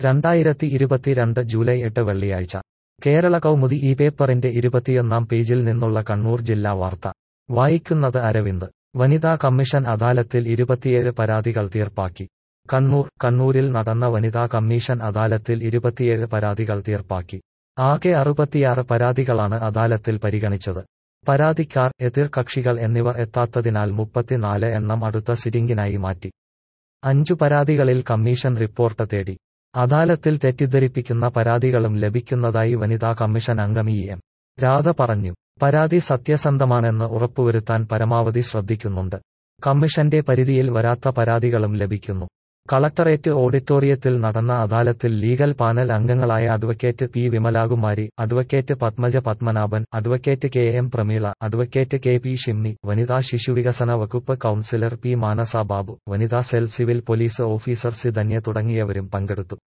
രണ്ടായിരത്തി ഇരുപത്തിരണ്ട് ജൂലൈ എട്ട് വെള്ളിയാഴ്ച കേരള കൗമുദി ഈ പേപ്പറിന്റെ ഇരുപത്തിയൊന്നാം പേജിൽ നിന്നുള്ള കണ്ണൂർ ജില്ലാ വാർത്ത വായിക്കുന്നത് അരവിന്ദ് വനിതാ കമ്മീഷൻ അദാലത്തിൽ ഇരുപത്തിയേഴ് പരാതികൾ തീർപ്പാക്കി കണ്ണൂർ കണ്ണൂരിൽ നടന്ന വനിതാ കമ്മീഷൻ അദാലത്തിൽ ഇരുപത്തിയേഴ് പരാതികൾ തീർപ്പാക്കി ആകെ അറുപത്തിയാറ് പരാതികളാണ് അദാലത്തിൽ പരിഗണിച്ചത് പരാതിക്കാർ എതിർകക്ഷികൾ എന്നിവർ എത്താത്തതിനാൽ മുപ്പത്തിനാല് എണ്ണം അടുത്ത സിറ്റിംഗിനായി മാറ്റി അഞ്ചു പരാതികളിൽ കമ്മീഷൻ റിപ്പോർട്ട് തേടി അദാലത്തിൽ തെറ്റിദ്ധരിപ്പിക്കുന്ന പരാതികളും ലഭിക്കുന്നതായി വനിതാ കമ്മീഷൻ അംഗം ഇ എം രാധ പറഞ്ഞു പരാതി സത്യസന്ധമാണെന്ന് ഉറപ്പുവരുത്താൻ പരമാവധി ശ്രദ്ധിക്കുന്നുണ്ട് കമ്മീഷന്റെ പരിധിയിൽ വരാത്ത പരാതികളും ലഭിക്കുന്നു കളക്ടറേറ്റ് ഓഡിറ്റോറിയത്തിൽ നടന്ന അദാലത്തിൽ ലീഗൽ പാനൽ അംഗങ്ങളായ advocate P Vimalakumari advocate Padmaja Padmanabhan advocate K M Prameela advocate K P Shimni വനിതാ ശിശുവികസന വകുപ്പ് കൌൺസിലർ പി മാനസ ബാബു വനിതാ cell civil police officer C Dhanya തുടങ്ങിയവരും പങ്കെടുത്തു